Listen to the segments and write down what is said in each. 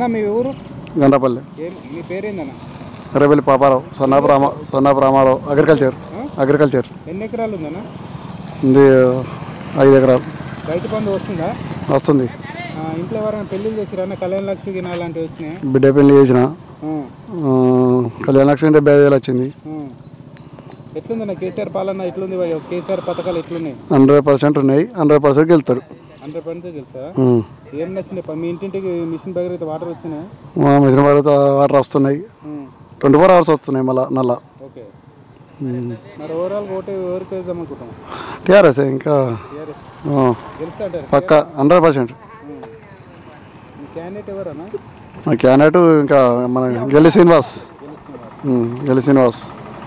అన్న మీ ఊరు గండ్రపల్లి ఏం మీ పేరేందన్న ఎర్రబెల్లి పాపారావు సన్నాపు రామ సన్నాపు రామారావు అగ్రికల్చర్ అగ్రికల్చర్ ఎన్ని ఎకరాలు ఉందన్న ఇది ఐదు ఎకరాలు రైతు బంధు వస్తుందా వస్తుంది ఆ, ఇంట్లో ఎవరైనా పెళ్లిళ్ళు చేసిరన్న కళ్యాణ లక్ష్మి గిన అలాంటివి వచ్చినాయి బిడ్డ పెళ్లి చేసిన ఆ, కళ్యాణ లక్ష్మి డెబ్బై ఐదు వేలు వచ్చింది ఎట్లుందన్న కేసీఆర్ పాలన ఎట్లుంది భయ్య? కేసీఆర్ పథకాలు ఎట్లున్నాయి హండ్రెడ్ పర్సెంట్ ఉన్నాయి హండ్రెడ్ పర్సెంట్ వెళ్తారు హండ్రెడ్ పర్సెంట్ తెలుసా ఉమ్. ఏం నచ్చింది ప- మీ ఇంటింటికి మిషన్ దగ్గర అయితే వాటర్ వచ్చినాయి మా మిషన్ వాటర్ వాటర్ వస్తున్నాయి ట్వంటీ ఫోర్ అవర్స్ వస్తున్నాయి మళ్ళీ నల్ల ఓకే మరి ఓవరాల్ ఓటు ఎవరికి వేద్దాం అనుకుంటాం టీఆర్ఎస్ ఇంకా టీఆర్ఎస్ ఆ, గెలుస్తా అంటారు పక్క హండ్రెడ్ పర్సెంట్ మీ క్యాండిడేట్ ఎవరన్నా మా క్యాండిడేట్ ఇంకా మన గెల్లి శ్రీనివాస్ ఉమ్, గెల్లి శ్రీనివాస్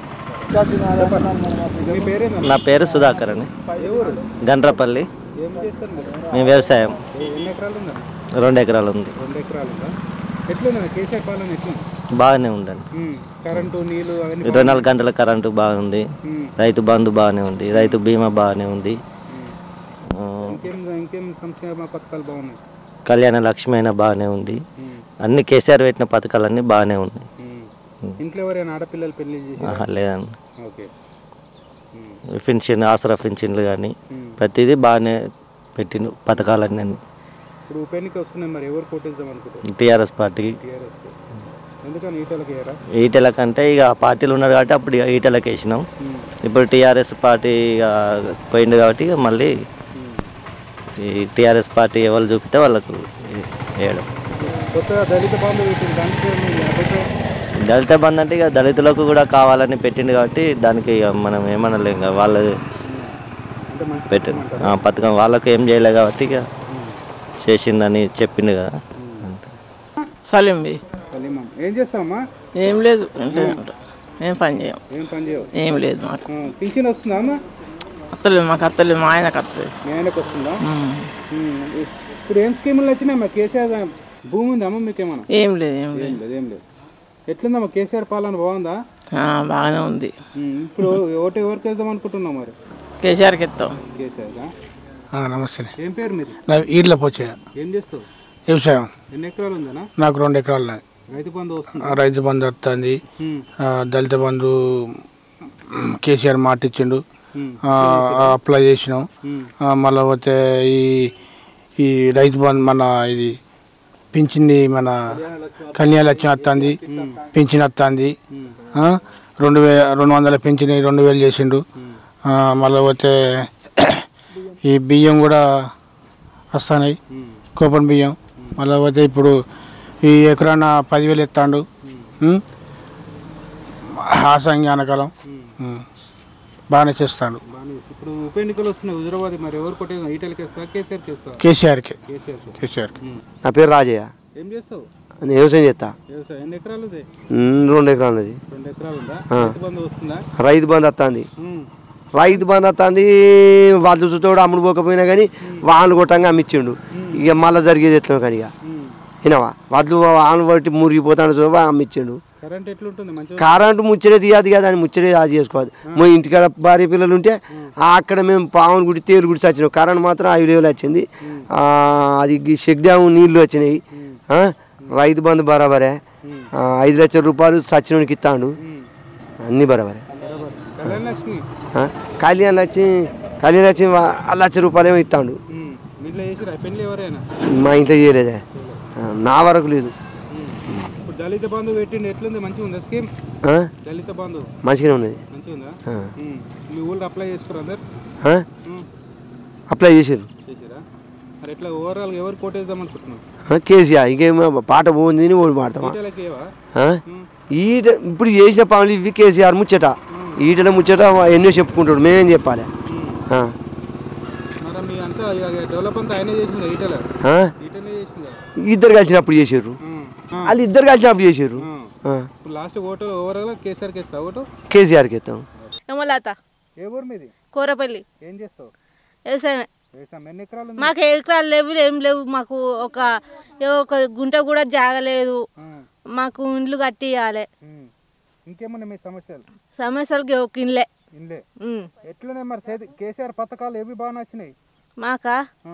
మీ పేరేందన్న నా పేరు సుధాకర్ అని ఏ ఊరు గండ్రపల్లి ఏం చేస్తారు మీరు మేము వ్యవసాయం ఏ- ఎన్ని ఎకరాలు ఉందా రెండు ఎకరాలు ఉంది రెండు ఎకరాలు ఉందా ఎట్లుందా కేసీఆర్ పాలన ఎట్లుంది బాగానే ఉందండి ఉమ్, కరెంటు నీళ్ళు అవన్నీ ఇరవై నాలుగు గంటల కరెంటు బాగుంది ఉమ్, రైతు బంధు బాగానే ఉంది రైతు బీమా బాగానే ఉంది ఉమ్. ఆ, ఇంకేం ఇంకేం సంక్షేమ పథకాలు బాగున్నాయి కళ్యాణ లక్ష్మి అయినా బాగానే ఉంది ఉమ్, అన్ని కేసీఆర్ పెట్టిన పథకాలన్నీ బాగానే ఉన్నాయి ఉమ్. ఇంట్లో ఎవరైనా ఆడపిల్లలు పెళ్లి చేసి ఆహా, లేదండి ఓకే ఉమ్, పెన్షన్ ఆసరా పెన్షన్లు కానీ ఉమ్. ప్రతిదీ బాగానే పెట్టిన పథకాలన్నీ అన్ని ఇప్పుడు ఉప ఎన్నిక వస్తున్నాయి మరి ఎవరు కోటేద్దాం అనుకుంటారు టీఆర్ఎస్ పార్టీకి టీఆర్ఎస్ ఎందుకని ఈటలకి వేయరా ఈటెల కంటే ఇక ఆ పార్టీలు ఉన్నారు కాబట్టి అప్పుడు ఇక ఈటెలకు వేసినాం ఉమ్, ఇప్పుడు టీఆర్ఎస్ పార్టీ ఇక పోయింది కాబట్టి ఇక మళ్ళీ ఉమ్. ఈ టీఆర్ఎస్ పార్టీ ఎవరు చూపితే వాళ్ళకు వేయడం కొత్తగా దళిత బంధు పెట్టింది దానికి ఏమి అభిప్రాయం? దళిత బంధు అంటే ఇక దళితులకు కూడా కావాలని పెట్టింది కాబట్టి దానికి ఇక మనం ఏమనలేం ఇక వాళ్ళు అంటే మంచి పెట్టింది ఆ పథకం వాళ్ళకు ఏం చేయలే కాబట్టి ఇక చేసిందని చెప్పింది కదా అంతే సలీంబి సలీమా ఏం చేస్తావమ్మా ఏం లేదు ఇంట్లోనే ఉంటాం. ఏం పని చేయం ఏం పని చేయవు ఏం లేదు మాకు ఆ, పింఛన్ వస్తుందా అమ్మా అత్తలేదు మాకు అత్తలేదు మా ఆయనకు అత్తలేదు మీ ఆయనకు వస్తుందా ఉమ్. ఉమ్, ఇప్పుడు ఏం స్కీములు వచ్చినాయమ్మా కేసీఆర్ భూమి ఉందా అమ్మ మీకేమన్నా ఏం లేదు ఏం లేదు ఏం లేదు ఏం లేదు ఎట్లుందమ్మా కేసీఆర్ పాలన బాగుందా ఆ, బాగానే ఉంది ఉమ్, ఇప్పుడు ఓటు ఎవరికి వేద్దాం అనుకుంటున్నాం మరి కేసీఆర్కి ఇస్తాం కేసీఆర్ నమస్తే ఏం పేరు మీరు నా ఈర్ల పోచే ఏం చేస్తావు వ్యవసాయం ఎన్ని ఎకరాలు ఉందనా నాకు రెండు ఎకరాలు ఉన్నది రైతు బంధు వస్తుంది ఆ, రైతు బంధు వస్తుంది ఉమ్, దళిత బంధు మ్, కేసీఆర్ మాట ఇచ్చిండు ఉమ్, ఆ, అప్లై చేసినాం ఉమ్, ఆ, మళ్ళీ పోతే ఈ ఈ రైతు బంధు మన ఇది పింఛన్ని మన కన్యాలక్ష్మి వస్తుంది పింఛన్ వస్తుంది ఉమ్, రెండు వే రెండు వందల పింఛన్ రెండు వేలు చేసిండు ఆ, మళ్ళీ పోతే ఈ బియ్యం కూడా వస్తున్నాయి ఉమ్, కూపన్ బియ్యం మళ్ళీ పోతే ఇప్పుడు ఈ ఎకరాన పదివేలు ఎత్తాడు ఆసంగి అనకాలం బాగానే చేస్తాడు బాగానే ఉంది. ఇప్పుడు ఉప ఎన్నికలు వస్తున్నాయి హుజరాబాద్ మరి ఎవరు కొట్టేది ఈటలకి వేస్తా కేసీఆర్కి వేస్తా కేసీఆర్కి కేసీఆర్ కేసీఆర్కి నా పేరు రాజయ్య ఏం చేస్తావు నేను వ్యవసాయం చేస్తా వ్యవసాయం ఎన్ని ఎకరాలు ఉంది ఉమ్, రెండు ఎకరాలు ఉన్నది రెండు ఎకరాలు ఉందా ఆ. రైతు బంధు వస్తుందా రైతు బంధు వస్తుంది ఉమ్, రైతు బంధు వస్తుంది వాళ్ళు చూసేవాడు అమ్ముడు పోకపోయినా కానీ వాళ్ళు కొట్టంగా అమ్మిచ్చిండు ఇక మళ్ళీ జరిగేది ఎట్లా కానీ ఇక ఉమ్. వినవా వాళ్ళు వాళ్ళు బట్టి మురిగిపోతాడు సో అమ్మిచ్చిండు కరెంట్ ఎట్లుంటుంది మంచిగా కరెంటు ముచ్చటే తీయదు కదా అని ముచ్చటే అది చేసుకోవాలి మా ఇంటికాడ భార్య పిల్లలు ఉంటే ఆ అక్కడ మేము పావును గుడి తేలు గుడి వచ్చినాం కరెంట్ మాత్రం ఐదు వేలు వచ్చింది ఆ, అది గి- చెక్ డ్యామ్ నీళ్లు వచ్చినాయి ఆ, రైతు బంధు బరాబరే ఆ, ఐదు లక్షల రూపాయలు సచ్చినోనికి ఇస్తాడు అన్నీ బరాబరే బరాబర్ కళ్యాణ లక్ష్మి ఆ, కళ్యాణ్ లక్ష్మి కళ్యాణ్ లక్ష్మి వా- లక్ష రూపాయలు ఏమో ఇస్తాడు ఉమ్, ఇంట్లో చేసిరా పెళ్ళి ఎవరైనా మా ఇంట్లో చేయలేదే ఆ, నా వరకు లేదు ఉమ్. ఇప్పుడు దళిత బంధు పెట్టిండు ఎట్లుంది మంచిగా ఉందా స్కీమ్ ఆ, దళిత బంధు మంచిగానే ఉన్నది మంచిగా ఉందా ఆ. ఉమ్. మీ ఊళ్ళో అప్లై చేసుకురా అందరు ఆ, ఉమ్, అప్లై చేసారు చేసిరా మరి ఎట్లా ఓవరాల్ ఎవరు కోటేద్దాం అనుకుంటున్నాం ఆ, కేసీఆర్ ఇంకేమో పాట పోయింది అని ఓడి పాడతామా ఈటలకి ఏవా ఆ? ఈట ఇప్పుడు చేసిన పనులు ఇవి కేసీఆర్ ముచ్చట ఈటల ముచ్చట ఎన్నో చెప్పుకుంటాడు మేమేం చెప్పాలి ఆ. మరి మీ అంతా ఇక డెవలప్ అంతా ఆయనే చేసిందా ఈటల ఆ? ఈటలే చేసిందా ఇద్దరు కలిసినప్పుడు చేసారు ఉమ్, ఆ, వాళ్ళు ఇద్దరు కలిసినప్పుడు చేసారు ఆ. ఇప్పుడు లాస్ట్ ఓటు ఓవరాల్ కేసీఆర్కి ఇస్తా ఓటు కేసీఆర్కి ఇస్తాం యమలత ఏ ఊరు మీది కూరపల్లి ఏం చేస్తావు వ్యవసాయమే వ్యవసాయం ఎన్ని ఎకరాలు ఉంది? మాకు ఎకరాలు లేవు ఏం లేవు మాకు ఒక ఏ ఒక గుంట కూడా జాగలేదు ఉమ్, మాకు ఇండ్లు కట్టియాలి ఉమ్. ఇంకేమున్నాయి మీ సమస్యలు సమస్యలకి ఒక ఇండ్లే ఇండ్లే ఉమ్. ఎట్లున్నాయి మరి చేతి కేసీఆర్ పథకాలు ఏవి బాగా నచ్చినాయి మాకా ఆ,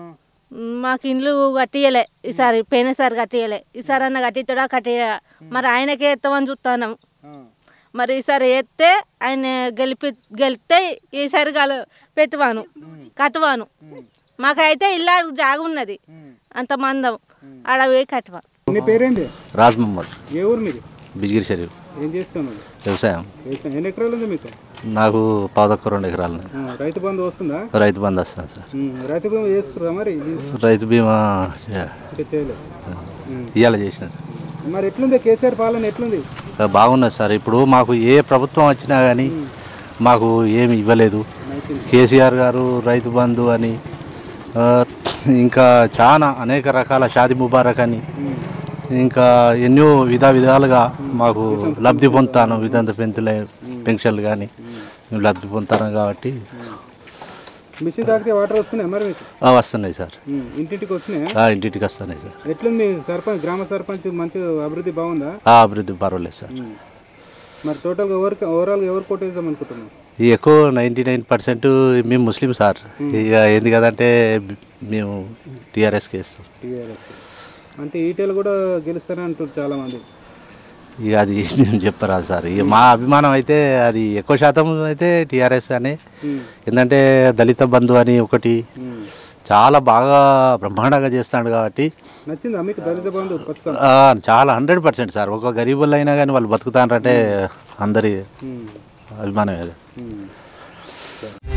మాకు ఇండ్లు కట్టియలే ఈసారి పోయినసారి కట్టియలే ఈసారి అన్న కట్టిస్తాడా కట్టియ మరి ఆయనకే ఎత్తామని చూస్తున్నాం మరి ఈసారి ఎత్తే ఆయన గెలిపి గెలిస్తే ఈసారి గల పెట్టువాను కట్టువాను మాకైతే ఇల్లు జాగ ఉన్నది అంత మందం ఆడ పోయి కట్టువా నీ పేరేంటి రాజ్ మహమ్మద్ ఏ ఊరు మీది బిజ్గిరి షరీఫ్ ఏం చేస్తున్నావు వ్యవసాయం వ్యవసాయం ఎన్ని ఎకరాలు ఉంది మీకు నాకు పాదొక్క రెండు ఎకరాలు ఉన్నాయి. ఆ, రైతు బంధు వస్తుందా రైతు బంధు వస్తాను సార్ ఉమ్, రైతు బంధు చేసుకురా మరి ఇది రైతు బీమా చే- ఇంకా చేయలేదు ఇవాళ చేసిన సార్. మరి ఎట్లుంది కేసీఆర్ పాలన ఎట్లుంది సార్ బాగున్నది సార్ ఇప్పుడు మాకు ఏ ప్రభుత్వం వచ్చినా కానీ మాకు ఏమి ఇవ్వలేదు కేసీఆర్ గారు రైతు బంధు అని ఆ, ఇంకా చాలా అనేక రకాల షాది ముబారక్ అని ఇంకా ఎన్నో విధ విధాలుగా మాకు లబ్ధి పొందుతాను విధంత పెంతుల పెన్షన్లు కానీ లబ్ధి పొందుతాను కాబట్టి మిషన్ తాకితే వాటర్ వస్తున్నాయి మరి మీకు ఆ, వస్తున్నాయి సార్ ఉమ్, ఇంటింటికి వచ్చినాయి ఆ, ఇంటింటికి వస్తున్నాయి సార్ ఎట్లుంది సర్పంచ్ గ్రామ సర్పంచ్ మంచి అభివృద్ధి బాగుందా ఆ అభివృద్ధి పర్వాలేదు సార్ ఉమ్. మరి టోటల్గా ఎవరికి ఓవరాల్గా ఎవరు కొట్టేద్దాం అనుకుంటున్నాం ఈ ఎక్కువ నైంటీ నైన్ పర్సెంట్ మేము ముస్లిం సార్ ఇక ఏంది కదంటే మేము టీఆర్ఎస్కి ఇస్తాం టీఆర్ఎస్ అంటే ఈటెలు కూడా గెలుస్తారని అంటారు చాలా మంది ఇక అది మేము చెప్పరాదు సార్ ఇక మా అభిమానం అయితే అది ఎక్కువ శాతం అయితే టీఆర్ఎస్ అని ఎందుకంటే దళిత బంధు అని ఒకటి చాలా బాగా బ్రహ్మాండంగా చేస్తాడు కాబట్టి నచ్చిందా మీకు దళిత బంధు పథకం ఆ, చాలా హండ్రెడ్ పర్సెంట్ సార్ ఒక గరీబులు అయినా కానీ వాళ్ళు బతుకుతారంటే అందరి ఉమ్. అభిమానమే కదా ఉమ్.